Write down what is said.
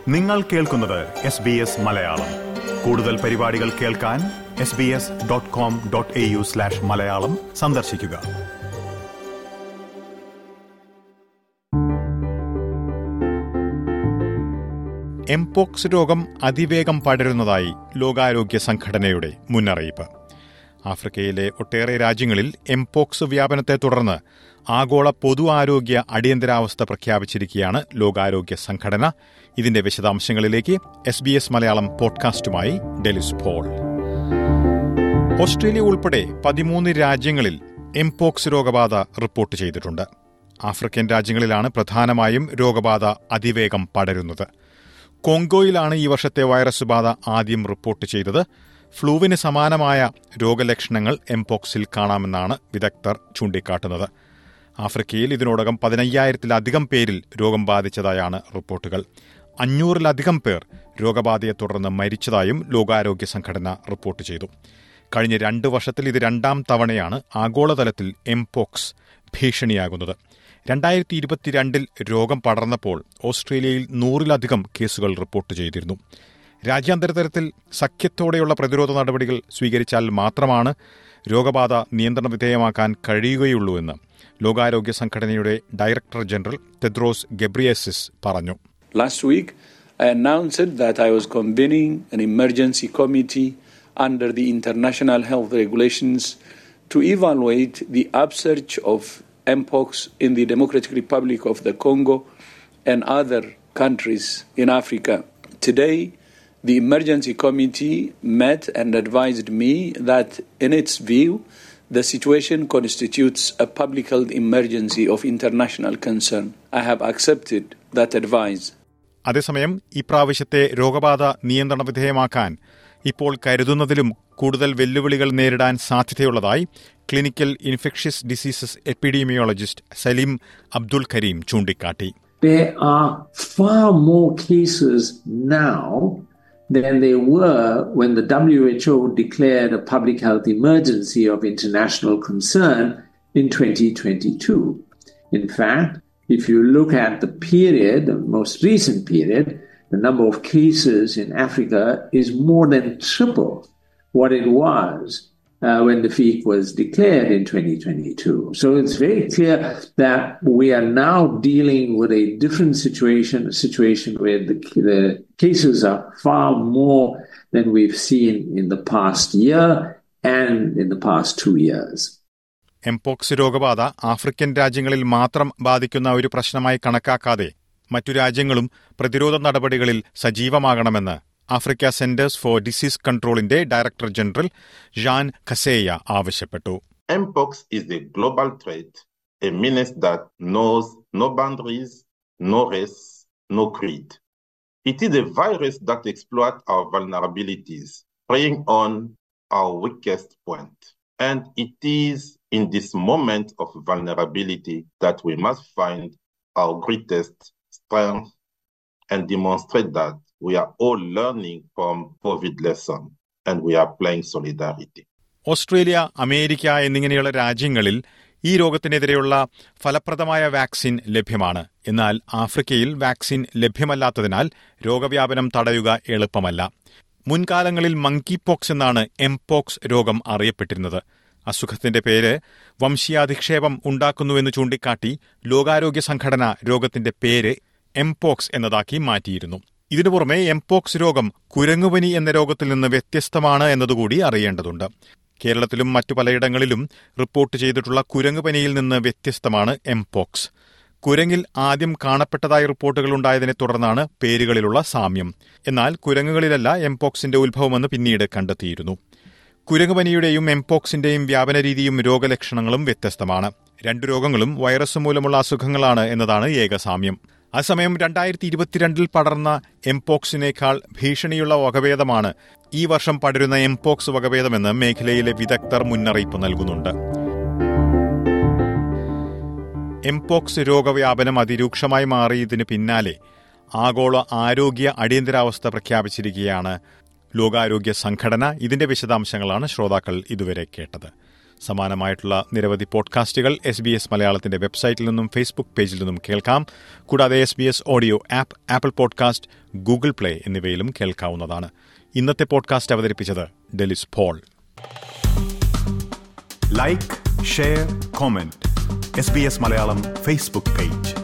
നിങ്ങൾ കേൾക്കുന്നത് S B S Malayalam കൂടുതൽ പരിപാടികൾ കേൾക്കാൻ S B S dot com dot A U slash Malayalam സന്ദർശിക്കുക എംപോക്സ് രോഗം അതിവേഗം പടരുന്നതായി ലോകാരോഗ്യ സംഘടനയുടെ മുന്നറിയിപ്പ് ആഫ്രിക്കയിലെ ഒട്ടേറെ രാജ്യങ്ങളിൽ എംപോക്സ് വ്യാപനത്തെ തുടർന്ന് ആഗോള പൊതു ആരോഗ്യ അടിയന്തരാവസ്ഥ പ്രഖ്യാപിച്ചിരിക്കുകയാണ് ലോകാരോഗ്യ സംഘടന ഇതിന്റെ വിശദാംശങ്ങളിലേക്ക് എസ് ബി എസ് മലയാളം പോഡ്കാസ്റ്റുമായി ഡെലിസ് പോൾ ഓസ്ട്രേലിയ ഉൾപ്പെടെ പതിമൂന്ന് രാജ്യങ്ങളിൽ എംപോക്സ് രോഗബാധ റിപ്പോർട്ട് ചെയ്തിട്ടുണ്ട് ആഫ്രിക്കൻ രാജ്യങ്ങളിലാണ് പ്രധാനമായും രോഗബാധ അതിവേഗം പടരുന്നത് കോങ്കോയിലാണ് ഈ വർഷത്തെ വൈറസ് ബാധ ആദ്യം റിപ്പോർട്ട് ചെയ്തത് ഫ്ലൂവിന് സമാനമായ രോഗലക്ഷണങ്ങൾ എംപോക്സിൽ കാണാമെന്നാണ് വിദഗ്ധർ ചൂണ്ടിക്കാട്ടുന്നത് ആഫ്രിക്കയിൽ ഇതിനോടകം പതിനയ്യായിരത്തിലധികം പേരിൽ രോഗം ബാധിച്ചതായാണ് റിപ്പോർട്ടുകൾ അഞ്ഞൂറിലധികം പേർ രോഗബാധയെ തുടർന്ന് മരിച്ചതായും ലോകാരോഗ്യ സംഘടന റിപ്പോർട്ട് ചെയ്തു കഴിഞ്ഞ രണ്ട് വർഷത്തിൽ ഇത് രണ്ടാം തവണയാണ് ആഗോളതലത്തിൽ എംപോക്സ് ഭീഷണിയാകുന്നത് രണ്ടായിരത്തി ഇരുപത്തിരണ്ടിൽ രോഗം പടർന്നപ്പോൾ ഓസ്ട്രേലിയയിൽ നൂറിലധികം കേസുകൾ റിപ്പോർട്ട് ചെയ്തിരുന്നു രാജ്യാന്തര തലത്തിൽ സഖ്യത്തോടെയുള്ള പ്രതിരോധ നടപടികൾ സ്വീകരിച്ചാൽ മാത്രമാണ് രോഗബാധ നിയന്ത്രണ വിധേയമാക്കാൻ കഴിയുകയുള്ളൂ എന്ന് ലോകാരോഗ്യ സംഘടനയുടെ ഡയറക്ടർ ജനറൽ തെദ്രോസ് ഗബ്രിയസിസ് പറഞ്ഞു Last week, I announced that I was convening an emergency committee under the international health regulations to evaluate the upsurge of mpox in the Democratic Republic of the Congo and other countries in Africa. Today, the emergency committee met and advised me that, in its view, the situation constitutes a public health emergency of international concern. I have accepted that advice. അതേസമയം ഇപ്രാവശ്യത്തെ രോഗബാധ നിയന്ത്രണ വിധേയമാക്കാൻ ഇപ്പോൾ കരുതുന്നതിലും കൂടുതൽ വെല്ലുവിളികൾ നേരിടാൻ സാധ്യതയുള്ളതായി clinical infectious diseases epidemiologist Saleem Abdul Kareem ചൂണ്ടിക്കാട്ടി There are far more cases now than there were when the WHO declared a public health emergency of international concern in 2022. In fact, if you look at the period, the most recent period, the number of cases in Africa is more than triple what it was uh, when the peak was declared in 2022. So it's very clear that we are now dealing with a different situation, a situation where the, the cases are far more than we've seen in the past year and in the past two years. Mpox രോഗബാധ African രാജ്യങ്ങളിൽ മാത്രം ബാധിക്കുന്ന ഒരു പ്രശ്നമായി കണക്കാക്കാതെ മറ്റു രാജ്യങ്ങളും പ്രതിരോധ നടപടികളിൽ സജീവമാകണമെന്ന് ആഫ്രിക്ക സെന്റേഴ്സ് ഫോർ ഡിസീസ് കൺട്രോളിന്റെ ഡയറക്ടർ ജനറൽ ജാൻ ഖസേയ ആവശ്യപ്പെട്ടു Mpox is a global threat, a menace that knows no boundaries, no race, no creed. It is a virus that exploits our vulnerabilities, preying on our weakest point. And it is in this moment of vulnerability that we must find our greatest strength and demonstrate that we are all learning from COVID lesson and we are playing solidarity. Australia America എന്നിങ്ങനെയുള്ള രാജ്യങ്ങളിൽ ഈ രോഗത്തിനെതിരെയുള്ള ഫലപ്രദമായ vaccine ലഭ്യമാണ് എന്നാൽ ആഫ്രിക്കയിൽ vaccine ലഭ്യമല്ലാത്തതിനാൽ രോഗവ്യാപനം തടയുക എളുപ്പമല്ല മുൻകാലങ്ങളിൽ മങ്കി പോക്സ് എന്നാണ് എംപോക്സ് രോഗം അറിയപ്പെട്ടിരുന്നത് അസുഖത്തിന്റെ പേര് വംശീയാധിക്ഷേപം ഉണ്ടാക്കുന്നുവെന്ന് ചൂണ്ടിക്കാട്ടി ലോകാരോഗ്യ സംഘടന രോഗത്തിന്റെ പേര് എംപോക്സ് എന്നതാക്കി മാറ്റിയിരുന്നു ഇതിനു പുറമെ എംപോക്സ് രോഗം കുരങ്ങുപനി എന്ന രോഗത്തിൽ നിന്ന് വ്യത്യസ്തമാണ് എന്നതുകൂടി അറിയേണ്ടതുണ്ട് കേരളത്തിലും മറ്റു പലയിടങ്ങളിലും റിപ്പോർട്ട് ചെയ്തിട്ടുള്ള കുരങ്ങുപനിയിൽ നിന്ന് വ്യത്യസ്തമാണ് എംപോക്സ് കുരങ്ങിൽ ആദ്യം കാണപ്പെട്ടതായി റിപ്പോർട്ടുകൾ ഉണ്ടായതിനെ തുടർന്നാണ് പേരുകളിലുള്ള സാമ്യം എന്നാൽ കുരങ്ങുകളിലല്ല എംപോക്സിന്റെ ഉത്ഭവമെന്ന് പിന്നീട് കണ്ടെത്തിയിരുന്നു കുരങ്ങുപനിയുടെയും എംപോക്സിന്റെയും വ്യാപന രീതിയും രോഗലക്ഷണങ്ങളും വ്യത്യസ്തമാണ് രണ്ടു രോഗങ്ങളും വൈറസ് മൂലമുള്ള അസുഖങ്ങളാണ് എന്നതാണ് ഏക സാമ്യം അതേസമയം രണ്ടായിരത്തി ഇരുപത്തിരണ്ടിൽ പടർന്ന എംപോക്സിനേക്കാൾ ഭീഷണിയുള്ള വകഭേദമാണ് ഈ വർഷം പടരുന്ന എംപോക്സ് വകഭേദമെന്ന് മേഖലയിലെ വിദഗ്ധർ മുന്നറിയിപ്പ് നൽകുന്നുണ്ട് എംപോക്സ് രോഗവ്യാപനം അതിരൂക്ഷമായി മാറിയതിന് പിന്നാലെ ആഗോള ആരോഗ്യ അടിയന്തരാവസ്ഥ പ്രഖ്യാപിച്ചിരിക്കുകയാണ് ലോകാരോഗ്യ സംഘടന ഇതിന്റെ വിശദാംശങ്ങളാണ് ശ്രോതാക്കൾ ഇതുവരെ കേട്ടത് സമാനമായിട്ടുള്ള നിരവധി പോഡ്കാസ്റ്റുകൾ എസ് ബി എസ് മലയാളത്തിന്റെ വെബ്സൈറ്റിൽ നിന്നും ഫേസ്ബുക്ക് പേജിൽ നിന്നും കേൾക്കാം കൂടാതെ S B S audio app Apple podcast Google play എന്നിവയിലും കേൾക്കാവുന്നതാണ് ഇന്നത്തെ പോഡ്കാസ്റ്റ് അവതരിപ്പിച്ചത് Delys Paul like share comment S B S Malayalam Facebook page